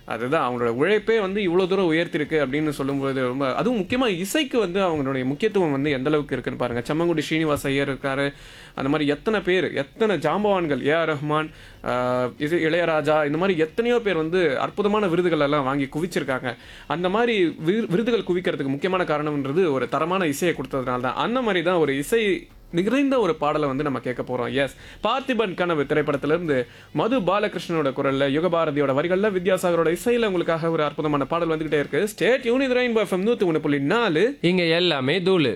அதுதான் அவங்களோட உழைப்பே வந்து இவ்வளோ தூரம் உயர்த்திருக்கு அப்படின்னு சொல்லும்போது ரொம்ப அதுவும் முக்கியமாக இசைக்கு வந்து அவங்களுடைய முக்கியத்துவம் வந்து எந்த அளவுக்கு இருக்குன்னு பாருங்க செம்மங்குடி ஸ்ரீனிவாஸ் ஐயர் இருக்காரு அந்த மாதிரி எத்தனை பேர் எத்தனை ஜாம்பவான்கள் ஏ ஆர் ரஹ்மான் ஆஹ் இது இளையராஜா இந்த மாதிரி எத்தனையோ பேர் வந்து அற்புதமான விருதுகள் எல்லாம் வாங்கி குவிச்சிருக்காங்க அந்த மாதிரி விரு- விருதுகள் குவிக்கிறதுக்கு முக்கியமான காரணம்ன்றது ஒரு தரமான இசையை கொடுத்ததுனால தான் அந்த மாதிரி தான் ஒரு இசை நிறைந்த ஒரு பாடலை வந்து நம்ம கேட்க போறோம் எஸ் பார்த்திபன் கனவு திரைப்படத்திலிருந்து மது பாலகிருஷ்ணனோட குரல்ல யுகபாரதியோட வரிகள்ல வித்யாசாகரோட இசையில உங்களுக்காக ஒரு அற்புதமான பாடல் வந்துகிட்டே இருக்கு ஸ்டேட் யூனிட் ரெயின்போ எஃப்எம் நூத்தி ஒன்று புள்ளி நாலு இங்க எல்லாமே தூளு